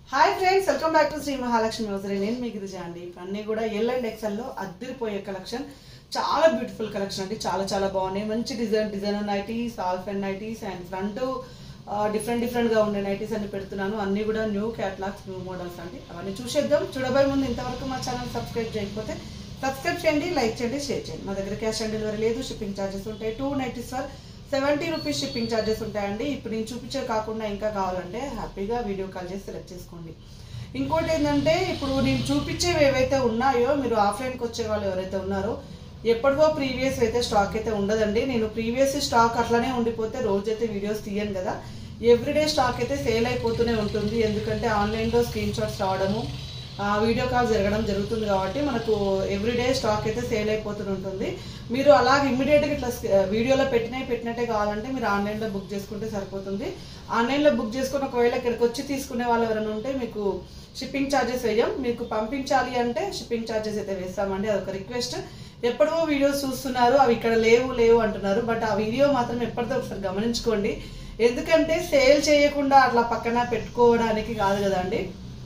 hi friends welcome back to Shri Mahalakshmi hosiery నేను మీ గిరిజా అండి అన్నీ కూడా ఎల్ అండ్ ఎక్సెల్లో అద్దరిపోయే కలెక్షన్ చాలా బ్యూటిఫుల్ కలెక్షన్ అండి చాలా చాలా బాగున్నాయి మంచి design designer nighties alpine nighties and front different different గా ఉండే నైటీస్ అన్ని పెడుతున్నాను అన్ని కూడా న్యూ క్యాటలాగ్స్ న్యూ మోడల్స్ అండి అవన్నీ చూసేద్దాం చూడబోయే ముందు ఇంతవరకు మా ఛానల్ సబ్స్క్రైబ్ చేయకపోతే సబ్స్క్రైబ్ చేయండి లైక్ చేయండి షేర్ చేయండి మా దగ్గర క్యాష్ ఆన్ డెలివరీ లేదు షిప్పింగ్ ఛార్జెస్ ఉంటాయి two nighties for seventy rupees shipping charges ఉంటాయండి ఇప్పుడు నేను చూపించే కాకుండా ఇంకా కావాలంటే హ్యాపీగా వీడియో కాల్ చేసి సెలెక్ట్ చేసుకోండి ఇంకోటి ఏంటంటే ఇప్పుడు నేను చూపించేవి ఏవైతే ఉన్నాయో మీరు ఆఫ్లైన్కి వచ్చే వాళ్ళు ఎవరైతే ఉన్నారో ఎప్పటికో ప్రీవియస్ అయితే స్టాక్ అయితే ఉండదండి నేను ప్రీవియస్ స్టాక్ అట్లనే ఉండిపోతే రోజైతే వీడియోస్ తీయను కదా ఎవ్రీడే స్టాక్ అయితే సేల్ అయిపోతూనే ఉంటుంది ఎందుకంటే ఆన్లైన్లో స్క్రీన్ షాట్స్ రావడము ఆ, వీడియో కాల్ జరగడం జరుగుతుంది కాబట్టి మనకు ఎవ్రీడే స్టాక్ అయితే సేల్ అయిపోతూ ఉంటుంది మీరు అలాగే ఇమ్మీడియట్గా ఇట్లా స్క- వీడియోలో పెట్టినవి పెట్టినట్టే కావాలంటే మీరు ఆన్లైన్లో బుక్ చేసుకుంటే సరిపోతుంది ఆన్లైన్లో బుక్ చేసుకుని ఒకవేళ ఇక్కడికి వచ్చి తీసుకునే వాళ్ళు ఎవరైనా ఉంటే మీకు షిప్పింగ్ ఛార్జెస్ వేయం మీకు పంపించాలి అంటే షిప్పింగ్ ఛార్జెస్ అయితే వేస్తామండి అదొక రిక్వెస్ట్ ఎప్పుడో వీడియోస్ చూస్తున్నారు అవి ఇక్కడ లేవు లేవు అంటున్నారు బట్ ఆ వీడియో మాత్రం ఎప్పటిదో ఒకసారి గమనించుకోండి ఎందుకంటే సేల్ చేయకుండా అట్లా పక్కన పెట్టుకోవడానికి కాదు కదండి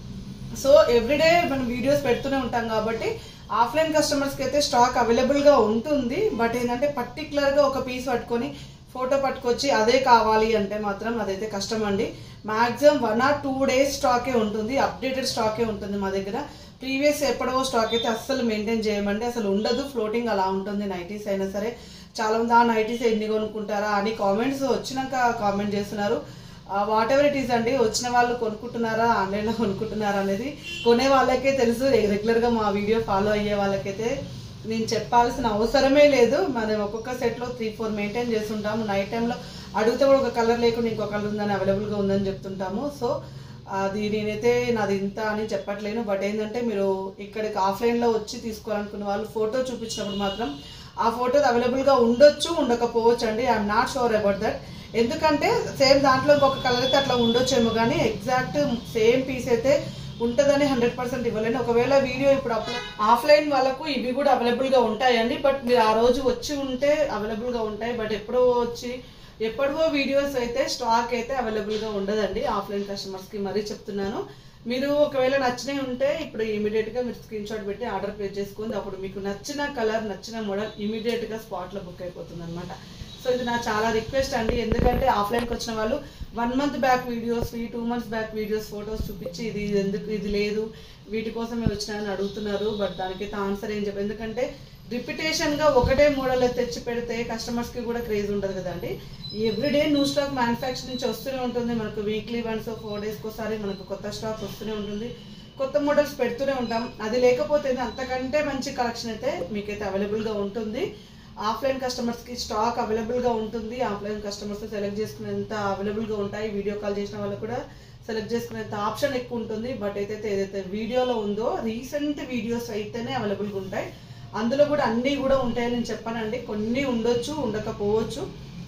సో ఎవ్రీడే మనం వీడియోస్ పెడుతూనే ఉంటాం కాబట్టి ఆఫ్లైన్ కస్టమర్స్కి అయితే స్టాక్ అవైలబుల్గా ఉంటుంది బట్ ఏంటంటే పర్టికులర్గా ఒక పీస్ పట్టుకొని ఫోటో పట్టుకొచ్చి అదే కావాలి అంటే మాత్రం అదైతే కష్టం అండి maximum one or two days స్టాకే ఉంటుంది అప్డేటెడ్ స్టాకే ఉంటుంది మా దగ్గర ప్రీవియస్ ఎప్పుడో స్టాక్ అయితే అస్సలు మెయింటైన్ చేయమండి అసలు ఉండదు ఫ్లోటింగ్ అలా ఉంటుంది నైటీస్ అయినా సరే చాలా మంది ఆ నైటీస్ ఎన్ని కొనుక్కుంటారా అని కామెంట్స్ వచ్చినాక కామెంట్ చేస్తున్నారు వాట్ ఎవర్ ఇట్ ఈస్ అండి వచ్చిన వాళ్ళు కొనుక్కుంటున్నారా ఆన్లైన్లో కొనుక్కుంటున్నారా అనేది కొనే వాళ్ళకే తెలుసు రెగ్యులర్గా మా వీడియో ఫాలో అయ్యే వాళ్ళకైతే నేను చెప్పాల్సిన అవసరమే లేదు మనం ఒక్కొక్క సెట్లో త్రీ ఫోర్ మెయింటైన్ చేస్తుంటాము నైట్ టైంలో అడిగితే కూడా ఒక కలర్ లేకుండా ఇంకో కలర్ ఉందని అవైలబుల్గా ఉందని చెప్తుంటాము సో అది నేనైతే నాది ఇంత అని చెప్పట్లేను బట్ ఏంటంటే మీరు ఇక్కడికి ఆఫ్లైన్లో వచ్చి తీసుకోవాలనుకున్న వాళ్ళు ఫోటో చూపించినప్పుడు మాత్రం ఆ ఫోటో అవైలబుల్గా ఉండొచ్చు ఉండకపోవచ్చు అండి I'm not sure about that ఎందుకంటే సేమ్ దాంట్లో ఇంకొక కలర్ అయితే అట్లా ఉండొచ్చేమో కానీ ఎగ్జాక్ట్ సేమ్ పీస్ అయితే ఉంటుందని హండ్రెడ్ పర్సెంట్ ఇవ్వలేను ఒకవేళ వీడియో ఇప్పుడు అప్లో ఆఫ్లైన్ వాళ్ళకు ఇవి కూడా అవైలబుల్గా ఉంటాయండి బట్ మీరు ఆ రోజు వచ్చి ఉంటే అవైలబుల్గా ఉంటాయి బట్ ఎప్పుడో వచ్చి ఎప్పటివో వీడియోస్ అయితే స్టాక్ అయితే అవైలబుల్గా ఉండదండి ఆఫ్లైన్ కస్టమర్స్కి మరీ చెప్తున్నాను మీరు ఒకవేళ నచ్చినవి ఉంటే ఇప్పుడు ఇమీడియట్గా మీరు స్క్రీన్ షాట్ పెట్టి ఆర్డర్ ప్లేస్ చేసుకుంది అప్పుడు మీకు నచ్చిన కలర్ నచ్చిన మోడల్ ఇమీడియట్గా స్పాట్లో బుక్ అయిపోతుంది అనమాట సో ఇది నా చాలా రిక్వెస్ట్ అండి ఎందుకంటే ఆఫ్లైన్కి వచ్చిన వాళ్ళు one month back videos two months back videos photos చూపించి ఇది ఎందుకు ఇది లేదు వీటి కోసమే వచ్చినాయని అడుగుతున్నారు బట్ దానికైతే ఆన్సర్ ఏం చెప్పి ఎందుకంటే రిపిటేషన్ గా ఒకటే మోడల్ తెచ్చి పెడితే కస్టమర్స్ కి కూడా క్రేజ్ ఉండదు కదండి ఎవ్రీడే న్యూ స్టాక్ మ్యానుఫ్యాక్చర్ నుంచి వస్తూనే ఉంటుంది మనకు వీక్లీ వన్స్ ఫోర్ డేస్కి ఒకసారి మనకు కొత్త స్టాక్ వస్తూనే ఉంటుంది కొత్త మోడల్స్ పెడుతూనే ఉంటాం అది లేకపోతే అంతకంటే మంచి కలెక్షన్ అయితే మీకైతే అవైలబుల్గా ఉంటుంది ఆఫ్లైన్ కస్టమర్స్కి స్టాక్ అవైలబుల్గా ఉంటుంది ఆఫ్లైన్ కస్టమర్స్ సెలెక్ట్ చేసుకునేంత అవైలబుల్గా ఉంటాయి వీడియో కాల్ చేసిన వాళ్ళు కూడా సెలెక్ట్ చేసుకునేంత ఆప్షన్ ఎక్కువ ఉంటుంది బట్ ఏదైతే ఏదైతే వీడియోలో ఉందో రీసెంట్ వీడియోస్ అయితేనే అవైలబుల్గా ఉంటాయి అందులో కూడా అన్నీ కూడా ఉంటాయని నేను చెప్పానండి కొన్ని ఉండొచ్చు ఉండకపోవచ్చు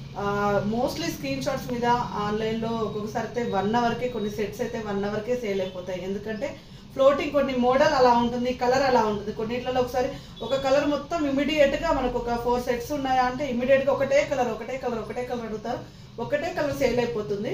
మోస్ట్లీ స్క్రీన్ షాట్స్ మీద ఆన్లైన్లో ఒక్కొక్కసారి అయితే వన్ అవర్కే కొన్ని సెట్స్ అయితే వన్ అవర్కే సేల్ అయిపోతాయి ఎందుకంటే ఫ్లోటింగ్ కొన్ని మోడల్ అలా ఉంటుంది కలర్ అలా ఉంటుంది కొన్నిట్లలో ఒకసారి ఒక కలర్ మొత్తం ఇమీడియట్ గా మనకు ఒక ఫోర్ సెట్స్ ఉన్నాయా అంటే ఇమీడియట్ గా ఒకటే కలర్ ఒకటే కలర్ ఒకటే కలర్ అడుగుతారు ఒకటే కలర్ సేల్ అయిపోతుంది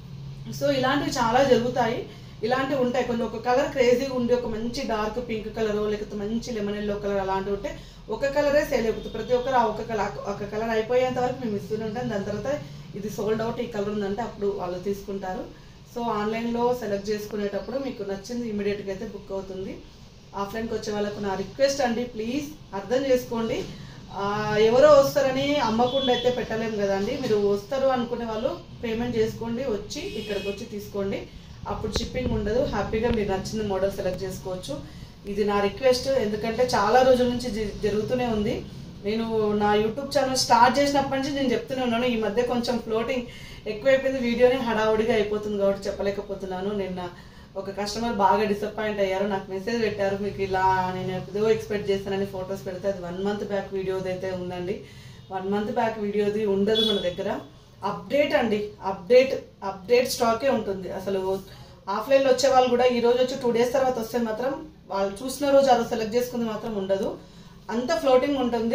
సో ఇలాంటివి చాలా జరుగుతాయి ఇలాంటివి ఉంటాయి కొన్ని ఒక కలర్ క్రేజీగా ఉండి ఒక మంచి డార్క్ పింక్ కలర్ లేకపోతే మంచి లెమన్ ఎల్లో కలర్ అలాంటివి ఉంటే ఒక కలరే సేల్ అయిపోతుంది ప్రతి ఒక్కరు ఆ ఒక కలర్ ఒక కలర్ అయిపోయేంత వరకు మేము ఇస్తూనే ఉంటాం దాని తర్వాత ఇది సోల్డ్ అవుట్ ఈ కలర్ ఉందంటే అప్పుడు వాళ్ళు తీసుకుంటారు సో ఆన్లైన్లో సెలెక్ట్ చేసుకునేటప్పుడు మీకు నచ్చింది ఇమీడియట్గా అయితే బుక్ అవుతుంది ఆఫ్లైన్కి వచ్చే వాళ్ళకు నా రిక్వెస్ట్ అండి ప్లీజ్ అర్థం చేసుకోండి ఆ, ఎవరో వస్తారని అమ్మకుండా అయితే పెట్టలేము కదండి మీరు వస్తారు అనుకునే వాళ్ళు పేమెంట్ చేసుకోండి వచ్చి ఇక్కడికి వచ్చి తీసుకోండి అప్పుడు షిప్పింగ్ ఉండదు హ్యాపీగా మీరు నచ్చిన మోడల్ సెలెక్ట్ చేసుకోవచ్చు ఇది నా రిక్వెస్ట్ ఎందుకంటే చాలా రోజుల నుంచి జ- జరుగుతూనే ఉంది నేను నా యూట్యూబ్ ఛానల్ స్టార్ట్ చేసినప్పటి నుంచి నేను చెప్తూనే ఉన్నాను ఈ మధ్య కొంచెం ఫ్లోటింగ్ ఎక్కువైపోయింది వీడియోని హడావుడిగా అయిపోతుంది కాబట్టి చెప్పలేకపోతున్నాను నిన్న ఒక కస్టమర్ బాగా డిసప్పాయింట్ అయ్యారు నాకు మెసేజ్ పెట్టారు మీకు ఇలా నేను ఏదో ఎక్స్పెక్ట్ చేస్తానని ఫొటోస్ పెడితే అది వన్ మంత్ బ్యాక్ వీడియోది అయితే ఉందండి వన్ మంత్ బ్యాక్ వీడియోది ఉండదు మన దగ్గర అప్డేట్ అండి అప్డేట్ అప్డేట్ స్టాకే ఉంటుంది అసలు ఆఫ్లైన్లో వచ్చే వాళ్ళు కూడా ఈ రోజు వచ్చి టూ డేస్ తర్వాత వస్తే మాత్రం వాళ్ళు చూసిన రోజు ఆ రోజు సెలెక్ట్ చేసుకుంది మాత్రం ఉండదు అంత ఫ్లోటింగ్ ఉంటుంది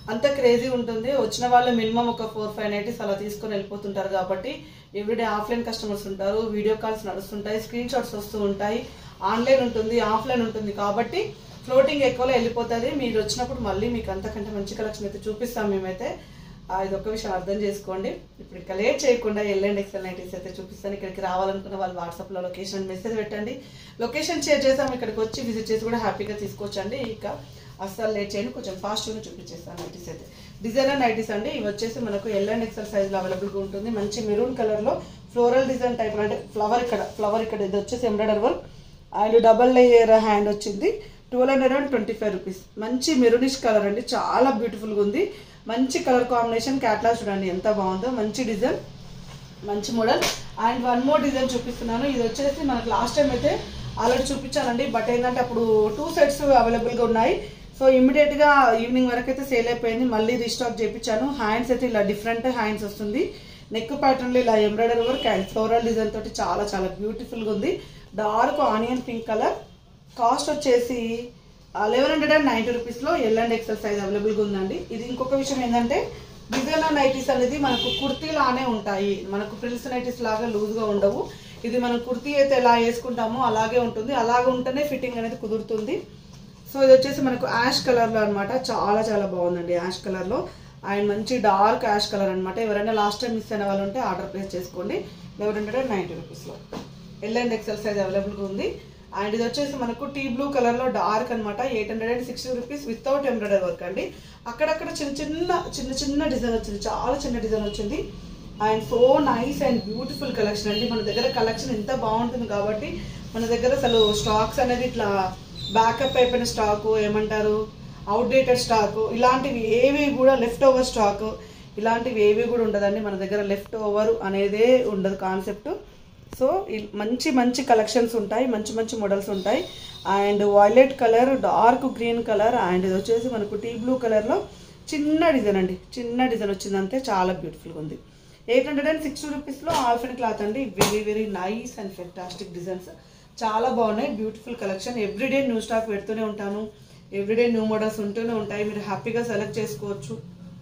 అంత క్రేజీ ఉంటుంది వచ్చిన వాళ్ళు మినిమం ఒక ఫోర్ ఫైవ్ నైటీస్ అలా తీసుకొని వెళ్ళిపోతుంటారు కాబట్టి ఎవ్రీడే ఆఫ్లైన్ కస్టమర్స్ ఉంటారు వీడియో కాల్స్ నడుస్తుంటాయి స్క్రీన్ షాట్స్ వస్తూ ఉంటాయి ఆన్లైన్ ఉంటుంది ఆఫ్లైన్ ఉంటుంది కాబట్టి ఫ్లోటింగ్ ఎక్కువలో వెళ్ళిపోతుంది మీరు వచ్చినప్పుడు మళ్ళీ మీకు అంతకంటే మంచి కలెక్షన్ అయితే చూపిస్తాం మేమైతే ఆ, ఇది ఒక్క విషయం అర్థం చేసుకోండి ఇప్పుడు ఇంకా లేట్ చేయకుండా ఎల్ఎండ్ ఎక్సెల్ నైటీస్ అయితే చూపిస్తాను ఇక్కడికి రావాలనుకున్న వాళ్ళు వాట్సాప్లో లొకేషన్ మెసేజ్ పెట్టండి లొకేషన్ షేర్ చేస్తాం ఇక్కడికి వచ్చి విజిట్ చేసి కూడా హ్యాపీగా తీసుకోవచ్చండి ఇక అస్సలు లేట్ చేయండి కొంచెం ఫాస్ట్గా చూపించేస్తాను నైటీస్ అయితే డిజైనర్ నైటీస్ అండి ఇవి వచ్చేసి మనకు ఎల్ అండ్ ఎక్సెల్ సైజ్లో అవైలబుల్గా ఉంటుంది మంచి మెరూన్ కలర్లో ఫ్లోరల్ డిజైన్ టైప్ అంటే ఫ్లవర్ ఇక్కడ ఫ్లవర్ ఇక్కడ ఇది వచ్చేసి embroider work and double layer hand వచ్చింది twelve hundred and twenty five rupees మంచి మెరూనిష్ కలర్ అండి చాలా బ్యూటిఫుల్గా ఉంది మంచి కలర్ కాంబినేషన్ క్యాట్లాగ్ చూడండి ఎంత బాగుందో మంచి డిజైన్ మంచి model and one more design చూపిస్తున్నాను ఇది వచ్చేసి మనకు లాస్ట్ టైం అయితే ఆల్రెడీ చూపించానండి బట్ ఏంటంటే అప్పుడు టూ సెట్స్ అవైలబుల్గా ఉన్నాయి సో ఇమీడియట్గా ఈవినింగ్ వరకు అయితే సేల్ అయిపోయింది మళ్ళీ రీస్టాక్ చేయించాను హ్యాండ్స్ అయితే ఇలా డిఫరెంట్ హ్యాండ్స్ వస్తుంది నెక్ ప్యాటర్న్లో ఇలా embroidery work and floral design తోటి చాలా చాలా బ్యూటిఫుల్గా ఉంది dark onion pink colour cost వచ్చేసి లెవెన్ హండ్రెడ్ అండ్ నైంటీ రూపీస్లో ఎల్ అండ్ ఎక్సెల్ సైజ్ అవైలబుల్గా ఉందండి ఇది ఇంకొక విషయం ఏంటంటే డిజైనర్ నైటీస్ అనేది మనకు కుర్తీ లానే ఉంటాయి మనకు ఫ్రిల్స్ నైటీస్ లాగా లూజ్గా ఉండవు ఇది మనం కుర్తీ అయితే ఎలా వేసుకుంటామో అలాగే ఉంటుంది అలాగే ఉంటేనే ఫిట్టింగ్ అనేది కుదురుతుంది సో ఇది వచ్చేసి మనకు యాష్ కలర్లో అన్నమాట చాలా చాలా బాగుందండి యాష్ కలర్లో అండ్ మంచి డార్క్ యాష్ కలర్ అన్నమాట ఎవరైనా లాస్ట్ టైం మిస్ అయిన వాళ్ళు ఉంటే ఆర్డర్ ప్లేస్ చేసుకోండి లెవెన్ హండ్రెడ్ అండ్ నైంటీ రూపీస్లో ఎల్ అండ్ ఎక్సెల్ సైజ్ అవైలబుల్గా ఉంది అండ్ ఇది వచ్చేసి మనకు టీ బ్లూ కలర్లో డార్క్ అనమాట eight hundred and sixty rupees without embroidery work అండి అక్కడక్కడ చిన్న చిన్న చిన్న చిన్న డిజైన్ వచ్చింది చాలా చిన్న డిజైన్ వచ్చింది and so nice and beautiful collection అండి మన దగ్గర కలెక్షన్ ఎంత బాగుంటుంది కాబట్టి మన దగ్గర అసలు స్టాక్స్ అనేది ఇట్లా బ్యాకప్ అయిపోయిన స్టాకు ఏమంటారు అవుట్డేటెడ్ స్టాక్ ఇలాంటివి ఏవి కూడా లెఫ్ట్ ఓవర్ స్టాక్ ఇలాంటివి ఏవి కూడా ఉండదండి మన దగ్గర లెఫ్ట్ ఓవర్ అనేదే ఉండదు కాన్సెప్ట్ సో ఇ- మంచి మంచి కలెక్షన్స్ ఉంటాయి మంచి మంచి మోడల్స్ ఉంటాయి and violet colour dark green colour and ఇది వచ్చేసి మనకు టీ బ్లూ కలర్లో చిన్న డిజైన్ అండి చిన్న డిజైన్ వచ్చింది అంతే చాలా బ్యూటిఫుల్గా ఉంది ఎయిట్ హండ్రెడ్ అండ్ సిక్స్టీ రూపీస్లో ఆల్ఫెన్ క్లాత్ అండి very very nice and fantastic designs చాలా బాగున్నాయి beautiful collection everyday new stock పెడుతూనే ఉంటాను ఎవ్రీడే న్యూ మోడల్స్ ఉంటూనే ఉంటాయి మీరు హ్యాపీగా సెలెక్ట్ చేసుకోవచ్చు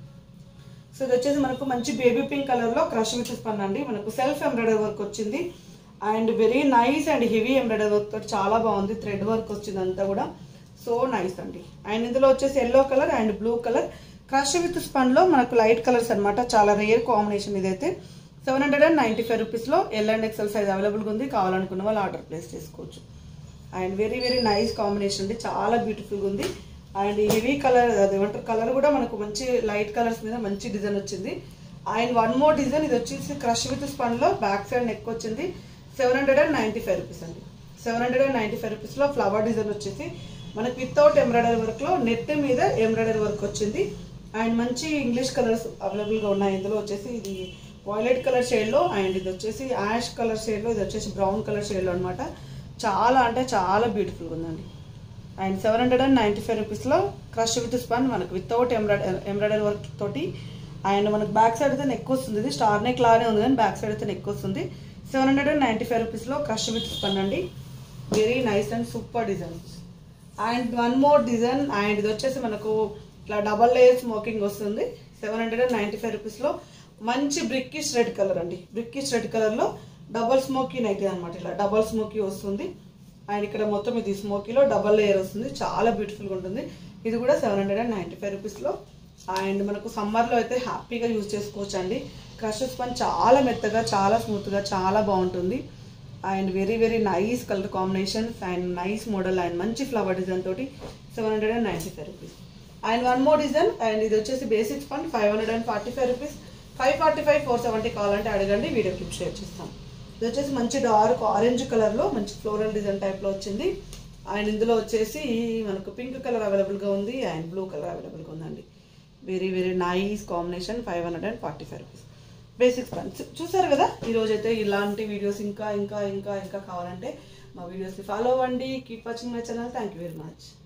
సో ఇది వచ్చేసి మనకు మంచి బేబీ పింక్ కలర్ లో క్రష్ విత్ స్పన్ అండి మనకు సెల్ఫ్ ఎంబ్రాయిడరీ వర్క్ వచ్చింది and very nice and heavy embroidery work తోటి చాలా బాగుంది థ్రెడ్ వర్క్ వచ్చింది అంతా కూడా సో నైస్ అండి అండ్ ఇందులో వచ్చేసి yellow colour and blue colour crush with spun లో మనకు లైట్ కలర్స్ అన్నమాట చాలా రేర్ కాంబినేషన్ ఇదైతే seven hundred and ninety five రూపీస్లో ఎల్ అండ్ ఎక్సెల్ సైజ్ అవైలబుల్గా ఉంది కావాలనుకున్న వాళ్ళు ఆర్డర్ ప్లేస్ చేసుకోవచ్చు and very very nice combination అండి చాలా బ్యూటిఫుల్గా ఉంది అండ్ హెవీ కలర్ అది ఏమంటారు కలర్ కూడా మనకు మంచి లైట్ కలర్స్ మీద మంచి డిజైన్ వచ్చింది అండ్ వన్ మోర్ డిజైన్ ఇది వచ్చేసి క్రష్ విత్ స్పన్లో బ్యాక్ సైడ్ నెక్ వచ్చింది seven hundred and ninety five rupees అండి seven hundred and ninety five రూపీస్లో ఫ్లవర్ డిజైన్ వచ్చేసి మనకి వితౌట్ ఎంబ్రాయిడరీ వర్క్లో నెట్ మీద ఎంబ్రాయిడరీ వర్క్ వచ్చింది అండ్ మంచి ఇంగ్లీష్ కలర్స్ అవైలబుల్గా ఉన్నాయి ఇందులో వచ్చేసి ఇది వాయిలెట్ కలర్ షేడ్లో అండ్ ఇది వచ్చేసి యాష్ కలర్ షేడ్లో ఇది వచ్చేసి బ్రౌన్ కలర్ షేడ్లో అనమాట చాలా అంటే చాలా బ్యూటిఫుల్గా ఉందండి and seven hundred and ninety five రూపీస్లో క్రష్ విత్ స్పన్ మనకు వితౌట్ ఎంబ్రాయిడరీ ఎంబ్రాయిడరీ వర్క్ తోటి అండ్ మనకు బ్యాక్ సైడ్ అయితే నెక్ వస్తుంది ఇది స్టార్ నెక్ లానే ఉంది కానీ బ్యాక్ సైడ్ అయితే నెక్ వస్తుంది seven hundred and ninety five రూపీస్లో క్రష్ విత్ స్పన్ అండి very nice and super designs and one more design and ఇది వచ్చేసి మనకు ఇట్లా డబల్ లేయర్ స్మోకింగ్ వస్తుంది seven hundred and ninety five రూపీస్లో మంచి బ్రిక్కిష్ రెడ్ కలర్ అండి బ్రిక్కిష్ రెడ్ కలర్లో డబల్ స్మోకీ నైట్ అనమాట ఇలా డబల్ స్మోకీ వస్తుంది అండ్ ఇక్కడ మొత్తం ఇది స్మోకీలో డబల్ లేయర్ వస్తుంది చాలా బ్యూటిఫుల్గా ఉంటుంది ఇది కూడా seven hundred and ninety five రూపీస్లో అండ్ మనకు సమ్మర్లో అయితే హ్యాపీగా యూజ్ చేసుకోవచ్చు అండి క్రష్ స్పన్ చాలా మెత్తగా చాలా స్మూత్గా చాలా బాగుంటుంది and very very nice colour combinations and nice model and మంచి ఫ్లవర్ డిజైన్ తోటి seven hundred and ninety five rupees and one more design and ఇది వచ్చేసి బేసిక్ ఫండ్ five hundred and forty five rupees five forty five four seventy కావాలంటే అడగండి video clip share చేస్తాం ఇది వచ్చేసి మంచి డార్క్ ఆరెంజ్ కలర్లో మంచి ఫ్లోరల్ డిజైన్ టైప్లో వచ్చింది అండ్ ఇందులో వచ్చేసి మనకు పింక్ కలర్ అవైలబుల్గా ఉంది అండ్ బ్లూ కలర్ అవైలబుల్గా ఉందండి very very nice combination five hundred and forty five rupees basics పని చూసారు కదా ఈరోజు అయితే ఇలాంటి వీడియోస్ ఇంకా ఇంకా ఇంకా ఇంకా కావాలంటే మా వీడియోస్ని ఫాలో అవ్వండి keep watching my channel thank you very much